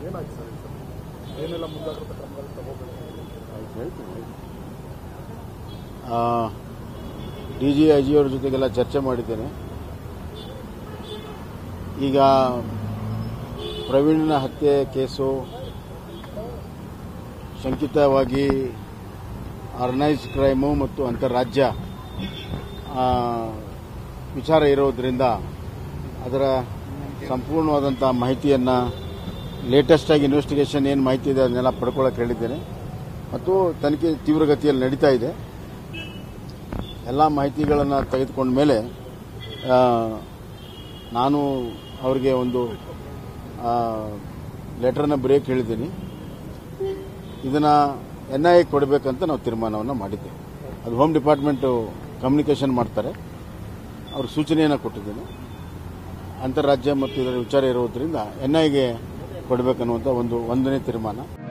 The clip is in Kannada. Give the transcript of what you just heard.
ಏನಾಯ್ತು ಸರ್ ಈ ಸಲ? ಏನೆಲ್ಲ ಮುಂಜಾಗ್ರತಾ ಕ್ರಮಗಳು ತಗೋಬೇಕು ಡಿ ಜಿ ಐ ಜಿಯವ್ರ ಜೊತೆಗೆಲ್ಲ ಚರ್ಚೆ ಮಾಡಿದ್ದೇನೆ ಈಗ ಪ್ರವೀಣ್ನ ಹತ್ಯೆ ಕೇಸು ಶಂಕಿತವಾಗಿ ಆರ್ಗನೈಸ್ಡ್ ಕ್ರೈಮು ಮತ್ತು ಅಂತಾರಾಜ್ಯ ಆ, ವಿಚಾರ ಇರೋದ್ರಿಂದ ಅದರ ಸಂಪೂರ್ಣವಾದಂಥ ಮಾಹಿತಿಯನ್ನು ಲೇಟೆಸ್ಟಾಗಿ ಇನ್ವೆಸ್ಟಿಗೇಷನ್ ಏನು ಮಾಹಿತಿ ಇದೆ ಅದನ್ನೆಲ್ಲ ಪಡ್ಕೊಳ್ಳೋಕೆ ಹೇಳಿದ್ದೇನೆ ಮತ್ತು ತನಿಖೆ ತೀವ್ರಗತಿಯಲ್ಲಿ ನಡೀತಾ ಇದೆ ಎಲ್ಲ ಮಾಹಿತಿಗಳನ್ನು ತೆಗೆದುಕೊಂಡ ಮೇಲೆ ಆ, ನಾನು ಅವರಿಗೆ ಒಂದು ಲೆಟರ್ನ ಬ್ರೇಕ್ ಹೇಳಿದ್ದೀನಿ ಇದನ್ನು ಎನ್ ಐ ಎ ಕೊಡಬೇಕಂತ ನಾವು ತೀರ್ಮಾನವನ್ನು ಮಾಡಿದ್ದೇವೆ ಅದು ಹೋಮ್ ಡಿಪಾರ್ಟ್ಮೆಂಟು ಕಮ್ಯುನಿಕೇಷನ್ ಮಾಡ್ತಾರೆ ಅವ್ರ ಸೂಚನೆಯನ್ನು ಕೊಟ್ಟಿದ್ದೇನೆ ಅಂತಾರಾಜ್ಯ ಮತ್ತು ಇದರ ವಿಚಾರ ಇರೋದ್ರಿಂದ ಎನ್ ಐಗೆ ಕೊಡಬೇಕನ್ನುವಂಥ ಒಂದು ಒಂದನೇ ತೀರ್ಮಾನ